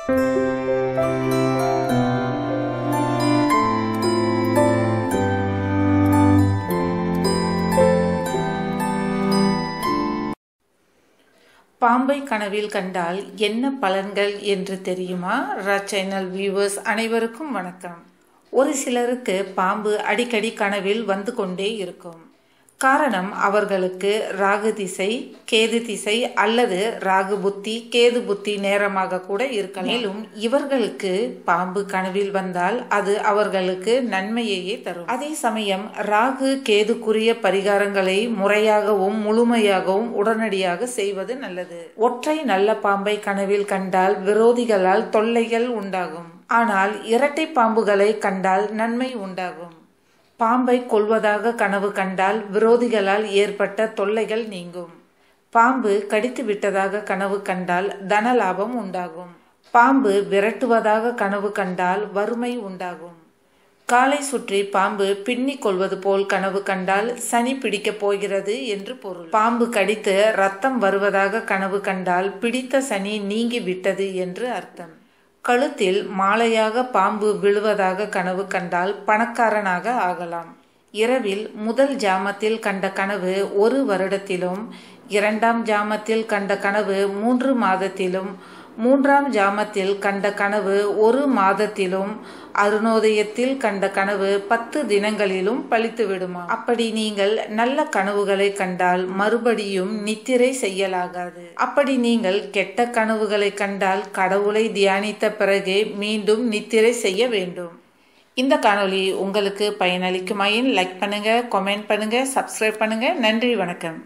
பாம்பை கனவில் கண்டால் என்ன பலன்கள் என்று தெரியுமா ரா சேனல் வியூவர்ஸ் அனைவருக்கும் வணக்கம் ஒரு சிலருக்கு பாம்பு அடிக்கடி கனவில் வந்து கொண்டே இருக்கும் காரணம் அவர்களுக்கு ராகு திசை கேது திசை அல்லது ராகு புத்தி கேது புத்தி நேரமாக கூட இருக்கலாம் மேலும் இவர்களுக்கு பாம்பு கனவில் வந்தால் அது அவர்களுக்கு நன்மையையே தரும் அதே சமயம் ராகு கேதுக்குரிய பரிகாரங்களை முறையாகவும் முழுமையாகவும் உடனடியாக செய்வது நல்லது ஒற்றை நல்ல பாம்பை கனவில் கண்டால் விரோதிகளால் தொல்லைகள் உண்டாகும் ஆனால் இரட்டை பாம்புகளை கண்டால் நன்மை உண்டாகும் பாம்பை கொள்வதாக கனவு கண்டால் விரோதிகளால் ஏற்பட்ட தொல்லைகள் நீங்கும் பாம்பு கடித்து விட்டதாக கனவு கண்டால் தன லாபம் உண்டாகும் பாம்பு விரட்டுவதாக கனவு கண்டால் வறுமை உண்டாகும் காலை சுற்றி பாம்பு பின்னிக் கொள்வது போல் கனவு கண்டால் சனி பிடிக்கப் போகிறது என்று பொருள் பாம்பு கடித்து ரத்தம் வருவதாக கனவு கண்டால் பிடித்த சனி நீங்கி விட்டது என்று அர்த்தம் கழுத்தில் மாலையாக பாம்பு விழுவதாக கனவு கண்டால் பணக்காரனாக ஆகலாம் இரவில் முதல் ஜாமத்தில் கண்ட கனவு ஒரு வருடத்திலும் இரண்டாம் ஜாமத்தில் கண்ட கனவு மூன்று மாதத்திலும் மூன்றாம் ஜாமத்தில் கண்ட கனவு ஒரு மாதத்திலும் அருணோதயத்தில் கண்ட கனவு பத்து தினங்களிலும் பழித்து விடுமா அப்படி நீங்கள் நல்ல கனவுகளை கண்டால் மறுபடியும் நித்திரை செய்யலாகாது அப்படி நீங்கள் கெட்ட கனவுகளை கண்டால் கடவுளை தியானித்த பிறகே மீண்டும் நித்திரை செய்ய வேண்டும் இந்த காணொளி உங்களுக்கு பயனளிக்குமாயின் லைக் பண்ணுங்க கமெண்ட் பண்ணுங்க சப்ஸ்கிரைப் பண்ணுங்க நன்றி வணக்கம்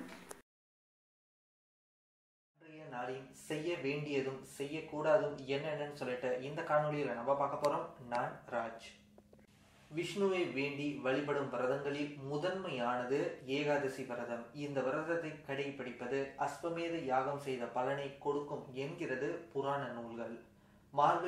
இன்றைய நாளின் செய்ய வேண்டியதும் செய்யக்கூடாதும் என்னென்னு சொல்லிட்டு இந்த காணொளியில் நம்ம பார்க்க போறோம் நான் ராஜ் விஷ்ணுவை வேண்டி வழிபடும் விரதங்களில் முதன்மையானது ஏகாதசி விரதம் இந்த விரதத்தை கடைபிடிப்பது அஸ்வமேத யாகம் செய்த பலனை கொடுக்கும் என்கிறது புராண நூல்கள் மார்கழி